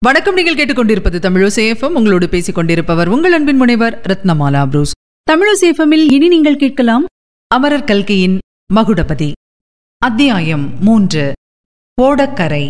வணக்கம் நீங்கள் கேட்டுக்கொண்டிருப்பது தமிழசேஃபம் உங்களோடு பேசிக் கொண்டிருப்பவர் உங்கள் அன்பின் முனைவர் ரத்னமாலா புரூஸ் தமிழசேஃபமில் இனி நீங்கள் கேட்கலாம் அமரர் கல்கியின் மகுடபதி அத்தியாயம் மூன்று ஓடக்கரை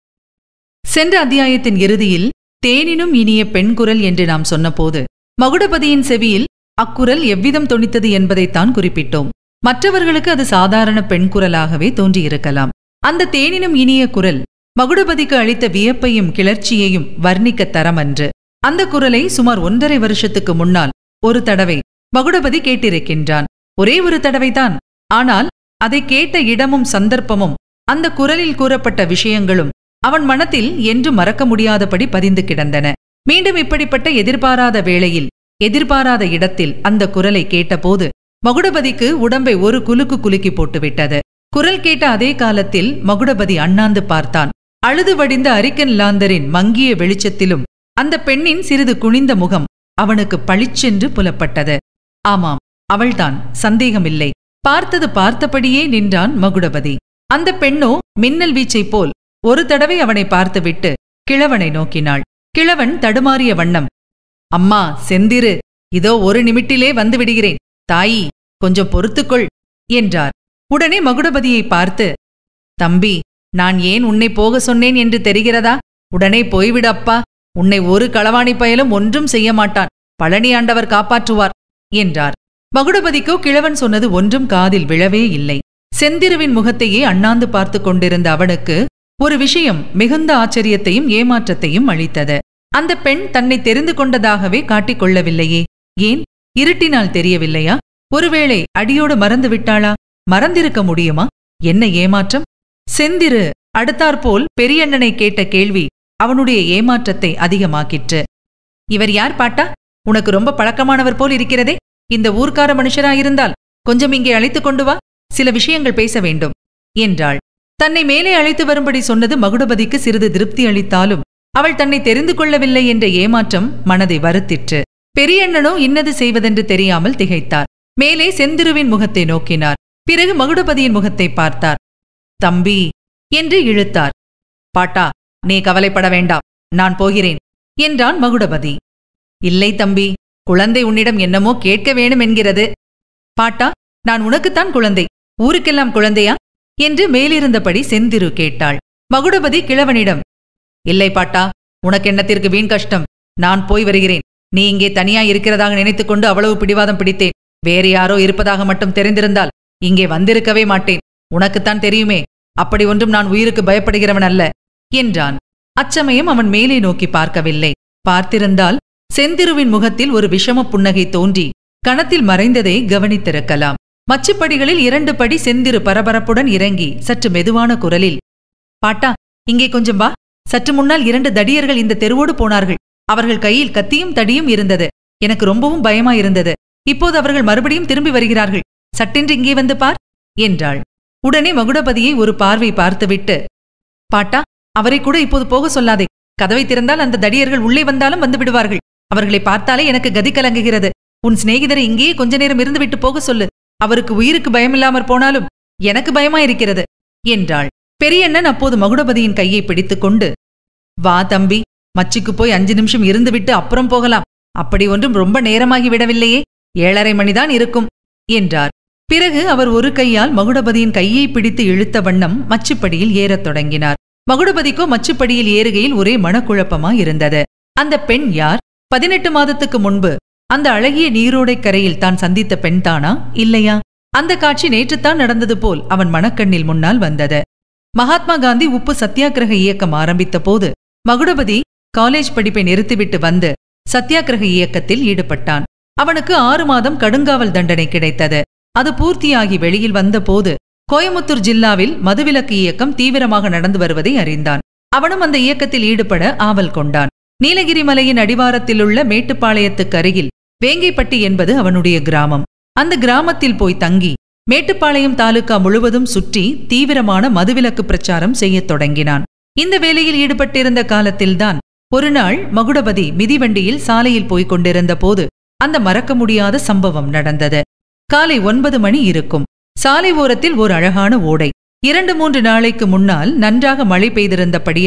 சென்ற அத்தியாயத்தின் இறுதியில் தேனினும் இனிய பெண் குரல் என்று நாம் சொன்னபோது மகுடபதியின் செவியில் அக்குரல் எவ்விதம் தொனித்தது என்பதைத்தான் குறிப்பிட்டோம் மற்றவர்களுக்கு அது சாதாரண பெண் குரலாகவே தோன்றியிருக்கலாம் அந்த தேனினும் இனிய குரல் மகுடபதிக்கு அளித்த வியப்பையும் கிளர்ச்சியையும் வர்ணிக்க தரமன்று அந்த குரலை சுமார் ஒன்றரை வருஷத்துக்கு முன்னால் ஒரு தடவை மகுடபதி கேட்டிருக்கின்றான் ஒரே ஒரு தடவைதான் ஆனால் அதை கேட்ட இடமும் சந்தர்ப்பமும் அந்த குரலில் கூறப்பட்ட விஷயங்களும் அவன் மனத்தில் என்று மறக்க முடியாதபடி பதிந்து கிடந்தன மீண்டும் இப்படிப்பட்ட எதிர்பாராத வேளையில் எதிர்பாராத இடத்தில் அந்த குரலை கேட்டபோது மகுடபதிக்கு உடம்பை ஒரு குலுக்கு குலுக்கி போட்டுவிட்டது குரல் கேட்ட அதே காலத்தில் மகுடபதி அண்ணாந்து பார்த்தான் அழுது வடிந்த அரிக்கன் லாந்தரின் மங்கிய வெளிச்சத்திலும் அந்த பெண்ணின் சிறிது குனிந்த முகம் அவனுக்கு பளிச்சென்று புலப்பட்டது ஆமாம் அவள்தான் சந்தேகமில்லை பார்த்தது பார்த்தபடியே நின்றான் மகுடபதி அந்த பெண்ணோ மின்னல் வீச்சைப் போல் ஒரு தடவை அவனை பார்த்துவிட்டு கிழவனை நோக்கினாள் கிழவன் தடுமாறிய வண்ணம் அம்மா செந்திரு இதோ ஒரு நிமிட்டிலே வந்து விடுகிறேன் தாயி கொஞ்சம் பொறுத்துக்கொள் என்றார் உடனே மகுடபதியை பார்த்து தம்பி நான் ஏன் உன்னை போக சொன்னேன் என்று தெரிகிறதா உடனே போய்விடு அப்பா உன்னை ஒரு களவாணி பயலும் ஒன்றும் செய்ய மாட்டான் பழனி ஆண்டவர் காப்பாற்றுவார் என்றார் மகுடபதிக்கோ கிழவன் சொன்னது ஒன்றும் காதில் விழவே இல்லை செந்திருவின் முகத்தையே அண்ணாந்து பார்த்து கொண்டிருந்த அவனுக்கு ஒரு விஷயம் மிகுந்த ஆச்சரியத்தையும் ஏமாற்றத்தையும் அளித்தது அந்த பெண் தன்னை தெரிந்து கொண்டதாகவே காட்டிக் கொள்ளவில்லையே ஏன் இருட்டினால் தெரியவில்லையா ஒருவேளை அடியோடு மறந்து விட்டாளா மறந்திருக்க முடியுமா என்ன ஏமாற்றம் செந்திரு அடுத்தாற்போல் பெரியண்ணனை கேட்ட கேள்வி அவனுடைய ஏமாற்றத்தை அதிகமாக்கிற்று இவர் யார் பாட்டா உனக்கு ரொம்ப பழக்கமானவர் போல் இருக்கிறதே இந்த ஊர்க்கார மனுஷராயிருந்தால் கொஞ்சம் இங்கே அழைத்துக் கொண்டு வா சில விஷயங்கள் பேச வேண்டும் என்றாள் தன்னை மேலே அழைத்து வரும்படி சொன்னது மகுடபதிக்கு சிறிது திருப்தி அளித்தாலும் அவள் தன்னை தெரிந்து கொள்ளவில்லை என்ற ஏமாற்றம் மனதை வருத்திற்று பெரியண்ணனோ இன்னது செய்வதென்று தெரியாமல் திகைத்தார் மேலே செந்திருவின் முகத்தை நோக்கினார் பிறகு மகுடபதியின் முகத்தை பார்த்தார் தம்பி என்று இழுத்தார் பாட்டா நீ கவலைப்பட வேண்டாம் நான் போகிறேன் என்றான் மகுடபதி இல்லை தம்பி குழந்தை உன்னிடம் என்னமோ கேட்க வேணும் என்கிறது பாட்டா நான் உனக்குத்தான் குழந்தை ஊருக்கெல்லாம் குழந்தையா என்று மேலிருந்தபடி செந்திரு கேட்டாள் மகுடபதி கிழவனிடம் இல்லை பாட்டா உனக்கு என்னத்திற்கு வீண் கஷ்டம் நான் போய் வருகிறேன் நீ இங்கே தனியா இருக்கிறதாக நினைத்துக்கொண்டு அவ்வளவு பிடிவாதம் பிடித்தேன் வேறு யாரோ இருப்பதாக மட்டும் தெரிந்திருந்தால் இங்கே வந்திருக்கவே மாட்டேன் உனக்குத்தான் தெரியுமே அப்படி ஒன்றும் நான் உயிருக்கு பயப்படுகிறவன் அல்ல என்றான் அச்சமயம் அவன் மேலே நோக்கி பார்க்கவில்லை பார்த்திருந்தால் செந்திருவின் முகத்தில் ஒரு விஷம புன்னகை தோன்றி கணத்தில் மறைந்ததை கவனித்திருக்கலாம் மச்சுப்படிகளில் இரண்டு படி செந்திரு பரபரப்புடன் இறங்கி சற்று மெதுவான குரலில் பாட்டா இங்கே கொஞ்சம் வா சற்று முன்னால் இரண்டு தடியர்கள் இந்த தெருவோடு போனார்கள் அவர்கள் கையில் கத்தியும் தடியும் இருந்தது எனக்கு ரொம்பவும் பயமாயிருந்தது இப்போது அவர்கள் மறுபடியும் திரும்பி வருகிறார்கள் சட்டென்று இங்கே வந்து பார் என்றாள் உடனே மகுடபதியை ஒரு பார்வை பார்த்துவிட்டு பாட்டா அவரை கூட இப்போது போக சொல்லாதே கதவை திறந்தால் அந்த தடியர்கள் உள்ளே வந்தாலும் வந்து விடுவார்கள் அவர்களை பார்த்தாலே எனக்கு கதி கலங்குகிறது உன் சிநேகிதரை இங்கேயே கொஞ்ச நேரம் இருந்துவிட்டு போக சொல்லு அவருக்கு உயிருக்கு பயமில்லாமற் போனாலும் எனக்கு பயமாயிருக்கிறது என்றாள் பெரியண்ணன் அப்போது மகுடபதியின் கையை பிடித்துக்கொண்டு வா தம்பி மச்சிக்கு போய் அஞ்சு நிமிஷம் இருந்துவிட்டு அப்புறம் போகலாம் அப்படி ஒன்றும் ரொம்ப நேரமாகி விடவில்லையே ஏழரை மணிதான் இருக்கும் என்றார் பிறகு அவர் ஒரு கையால் மகுடபதியின் கையை பிடித்து இழுத்த வண்ணம் மச்சுப்படியில் ஏறத் தொடங்கினார் மகுடபதிக்கோ மச்சுப்படியில் ஏறுகையில் ஒரே மனக்குழப்பமாயிருந்தது அந்த பெண் யார் பதினெட்டு மாதத்துக்கு முன்பு அந்த அழகிய நீரோடை கரையில் தான் சந்தித்த பெண்தானா இல்லையா அந்த காட்சி நேற்றுத்தான் நடந்தது போல் அவன் மனக்கண்ணில் முன்னால் வந்தது மகாத்மா காந்தி உப்பு சத்தியாகிரக இயக்கம் ஆரம்பித்த போது மகுடபதி காலேஜ் படிப்பை நிறுத்திவிட்டு வந்து சத்தியாகிரக இயக்கத்தில் ஈடுபட்டான் அவனுக்கு ஆறு மாதம் கடுங்காவல் தண்டனை கிடைத்தது அது பூர்த்தியாகி வெளியில் வந்தபோது கோயமுத்தூர் ஜில்லாவில் மதுவிலக்கு இயக்கம் தீவிரமாக நடந்து வருவதை அறிந்தான் அவனும் அந்த இயக்கத்தில் ஈடுபட ஆவல் கொண்டான் நீலகிரி மலையின் அடிவாரத்திலுள்ள மேட்டுப்பாளையத்துக்கு அருகில் வேங்கைப்பட்டி என்பது அவனுடைய கிராமம் அந்த கிராமத்தில் போய் தங்கி மேட்டுப்பாளையம் தாலுகா முழுவதும் சுற்றி தீவிரமான மதுவிலக்கு பிரச்சாரம் செய்யத் தொடங்கினான் இந்த வேலையில் ஈடுபட்டிருந்த காலத்தில்தான் ஒருநாள் மகுடபதி மிதிவண்டியில் சாலையில் போய்க் கொண்டிருந்த போது அந்த மறக்க முடியாத சம்பவம் நடந்தது காலை ஒன்பது மணி இருக்கும் சாலை ஓரத்தில் ஓர் அழகான ஓடை இரண்டு மூன்று நாளைக்கு முன்னால் நன்றாக மழை பெய்திருந்தபடியால்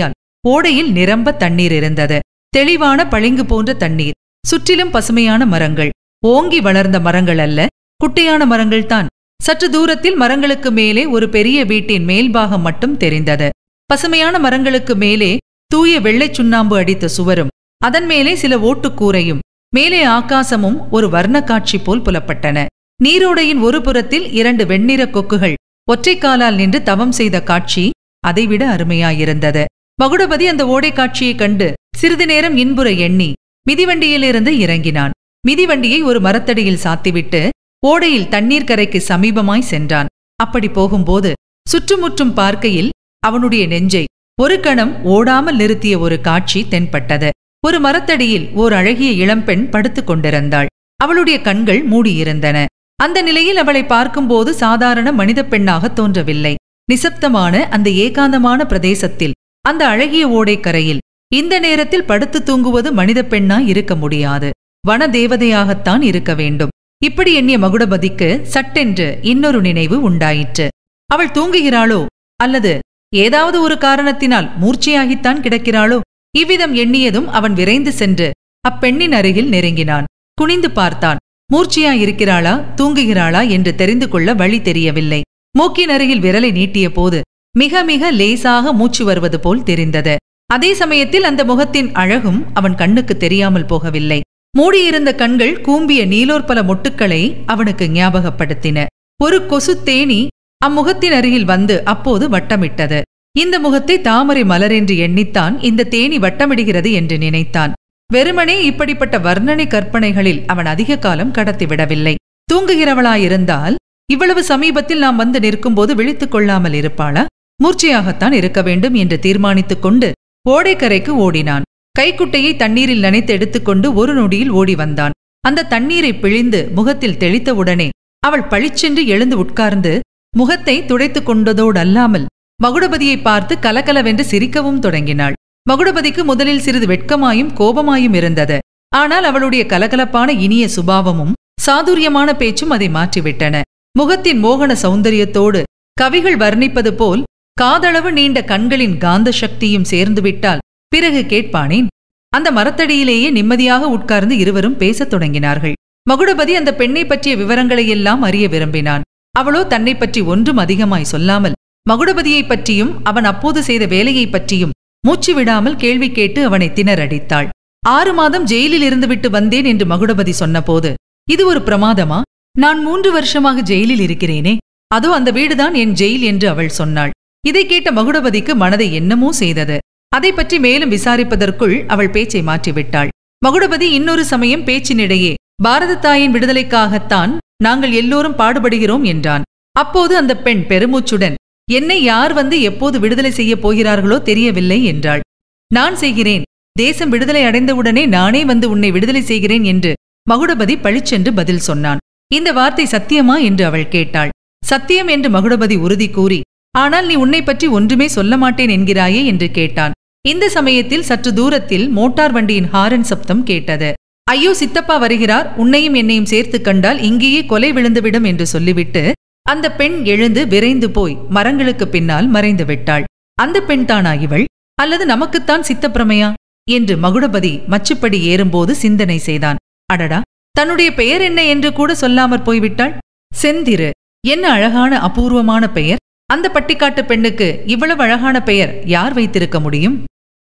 ஓடையில் நிரம்ப தண்ணீர் இருந்தது தெளிவான பளிங்கு போன்ற தண்ணீர் சுற்றிலும் பசுமையான மரங்கள் ஓங்கி வளர்ந்த மரங்கள் அல்ல குட்டையான மரங்கள்தான் சற்று தூரத்தில் மரங்களுக்கு மேலே ஒரு பெரிய வீட்டின் மேல்பாகம் மட்டும் தெரிந்தது பசுமையான மரங்களுக்கு மேலே தூய வெள்ளைச் சுண்ணாம்பு அடித்த சுவரும் அதன் மேலே சில ஓட்டுக்கூரையும் மேலே ஆகாசமும் ஒரு வர்ண காட்சி போல் புலப்பட்டன நீரோடையின் ஒரு புறத்தில் இரண்டு வெண்ணிற கொக்குகள் ஒற்றைக்காலால் நின்று தவம் செய்த காட்சி அதைவிட அருமையாயிருந்தது மகுடபதி அந்த ஓடை காட்சியைக் கண்டு சிறிது நேரம் இன்புற எண்ணி மிதிவண்டியிலிருந்து இறங்கினான் மிதிவண்டியை ஒரு மரத்தடியில் சாத்திவிட்டு ஓடையில் தண்ணீர் கரைக்கு சமீபமாய் சென்றான் அப்படி போகும்போது சுற்றுமுற்றும் பார்க்கையில் அவனுடைய நெஞ்சை ஒரு கணம் ஓடாமல் நிறுத்திய ஒரு காட்சி தென்பட்டது ஒரு மரத்தடியில் ஓர் அழகிய இளம்பெண் படுத்துக் கொண்டிருந்தாள் அவளுடைய கண்கள் மூடியிருந்தன அந்த நிலையில் அவளை பார்க்கும்போது சாதாரண மனித பெண்ணாக தோன்றவில்லை நிசப்தமான அந்த ஏகாந்தமான பிரதேசத்தில் அந்த அழகிய ஓடைக்கரையில் இந்த நேரத்தில் படுத்து தூங்குவது மனித பெண்ணாய் இருக்க முடியாது வன தேவதையாகத்தான் இருக்க வேண்டும் இப்படி எண்ணிய மகுடபதிக்கு சட்டென்று இன்னொரு நினைவு உண்டாயிற்று அவள் தூங்குகிறாளோ அல்லது ஏதாவது ஒரு காரணத்தினால் மூர்ச்சையாகித்தான் கிடக்கிறாளோ இவ்விதம் எண்ணியதும் அவன் விரைந்து சென்று அப்பெண்ணின் அருகில் நெருங்கினான் குனிந்து பார்த்தான் மூர்ச்சையாயிருக்கிறாளா தூங்குகிறாளா என்று தெரிந்து கொள்ள வழி தெரியவில்லை மூக்கின் அருகில் விரலை நீட்டிய போது மிக மிக லேசாக மூச்சு வருவது போல் தெரிந்தது அதே சமயத்தில் அந்த முகத்தின் அழகும் அவன் கண்ணுக்கு தெரியாமல் போகவில்லை மூடியிருந்த கண்கள் கூம்பிய நீலோற்பல மொட்டுக்களை அவனுக்கு ஞாபகப்படுத்தின ஒரு கொசு தேனி அம்முகத்தின் அருகில் வந்து அப்போது வட்டமிட்டது இந்த முகத்தை தாமரை மலரென்று எண்ணித்தான் இந்த தேனி வட்டமிடுகிறது என்று நினைத்தான் வெறுமனே இப்படிப்பட்ட வர்ணனை கற்பனைகளில் அவன் அதிக காலம் கடத்திவிடவில்லை தூங்குகிறவளாயிருந்தால் இவ்வளவு சமீபத்தில் நாம் வந்து நிற்கும்போது விழித்துக் கொள்ளாமல் இருப்பாளா மூர்ச்சையாகத்தான் இருக்க வேண்டும் என்று தீர்மானித்துக் கொண்டு ஓடைக்கரைக்கு ஓடினான் கைக்குட்டையை தண்ணீரில் நனைத்து எடுத்துக்கொண்டு ஒரு நொடியில் ஓடி வந்தான் அந்த தண்ணீரை பிழிந்து முகத்தில் தெளித்தவுடனே அவள் பளிச்சென்று எழுந்து உட்கார்ந்து முகத்தை துடைத்துக் கொண்டதோடல்லாமல் மகுடபதியை பார்த்து கலகலவென்று சிரிக்கவும் தொடங்கினாள் மகுடபதிக்கு முதலில் சிறிது வெட்கமாயும் கோபமாயும் இருந்தது ஆனால் அவளுடைய கலகலப்பான இனிய சுபாவமும் சாதுரியமான பேச்சும் அதை மாற்றிவிட்டன முகத்தின் மோகன சௌந்தரியத்தோடு கவிகள் வர்ணிப்பது போல் காதளவு நீண்ட கண்களின் காந்த சக்தியும் சேர்ந்துவிட்டால் பிறகு கேட்பானேன் அந்த மரத்தடியிலேயே நிம்மதியாக உட்கார்ந்து இருவரும் பேசத் தொடங்கினார்கள் மகுடபதி அந்த பெண்ணை பற்றிய விவரங்களையெல்லாம் அறிய விரும்பினான் அவளோ தன்னை பற்றி ஒன்றும் அதிகமாய் சொல்லாமல் மகுடபதியைப் பற்றியும் அவன் அப்போது செய்த வேலையைப் பற்றியும் மூச்சு விடாமல் கேள்வி கேட்டு அவனை திணறடித்தாள் ஆறு மாதம் ஜெயிலில் இருந்துவிட்டு வந்தேன் என்று மகுடபதி சொன்னபோது இது ஒரு பிரமாதமா நான் மூன்று வருஷமாக ஜெயிலில் இருக்கிறேனே அதோ அந்த வீடுதான் என் ஜெயில் என்று அவள் சொன்னாள் இதை கேட்ட மகுடபதிக்கு மனதை என்னமோ செய்தது அதை பற்றி மேலும் விசாரிப்பதற்குள் அவள் பேச்சை மாற்றிவிட்டாள் மகுடபதி இன்னொரு சமயம் பேச்சினிடையே பாரத தாயின் விடுதலைக்காகத்தான் நாங்கள் எல்லோரும் பாடுபடுகிறோம் என்றான் அப்போது அந்த பெண் பெருமூச்சுடன் என்னை யார் வந்து எப்போது விடுதலை செய்யப் போகிறார்களோ தெரியவில்லை என்றாள் நான் செய்கிறேன் தேசம் விடுதலை அடைந்தவுடனே நானே வந்து உன்னை விடுதலை செய்கிறேன் என்று மகுடபதி பளிச்சென்று பதில் சொன்னான் இந்த வார்த்தை சத்தியமா என்று அவள் கேட்டாள் சத்தியம் என்று மகுடபதி உறுதி கூறி ஆனால் நீ உன்னை பற்றி ஒன்றுமே சொல்ல மாட்டேன் என்கிறாயே என்று கேட்டான் இந்த சமயத்தில் சற்று தூரத்தில் மோட்டார் வண்டியின் ஹாரன் சப்தம் கேட்டது ஐயோ சித்தப்பா வருகிறார் உன்னையும் என்னையும் சேர்த்து கண்டால் இங்கேயே கொலை விழுந்துவிடும் என்று சொல்லிவிட்டு அந்த பெண் எழுந்து விரைந்து போய் மரங்களுக்கு பின்னால் மறைந்து விட்டாள் அந்த பெண் தானா இவள் அல்லது நமக்குத்தான் சித்தப்பிரமையா என்று மகுடபதி மச்சுப்படி ஏறும்போது சிந்தனை செய்தான் அடடா தன்னுடைய பெயர் என்ன என்று கூட சொல்லாமற் போய்விட்டாள் செந்திரு என்ன அழகான அபூர்வமான பெயர் அந்த பட்டிக்காட்டு பெண்ணுக்கு இவ்வளவு அழகான பெயர் யார் வைத்திருக்க முடியும்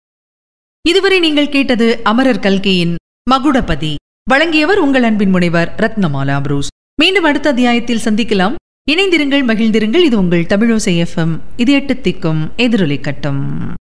இதுவரை நீங்கள் கேட்டது அமரர் கல்கியின் மகுடபதி வழங்கியவர் உங்கள் அன்பின் முனைவர் ரத்னமாலா புரூஸ் மீண்டும் அடுத்த அத்தியாயத்தில் சந்திக்கலாம் இணைந்திருங்கள் மகிழ்ந்திருங்கள் இது உங்கள் தமிழோசை எஃப்எம் இது எட்டு திக்கும் எதிரொலி கட்டும்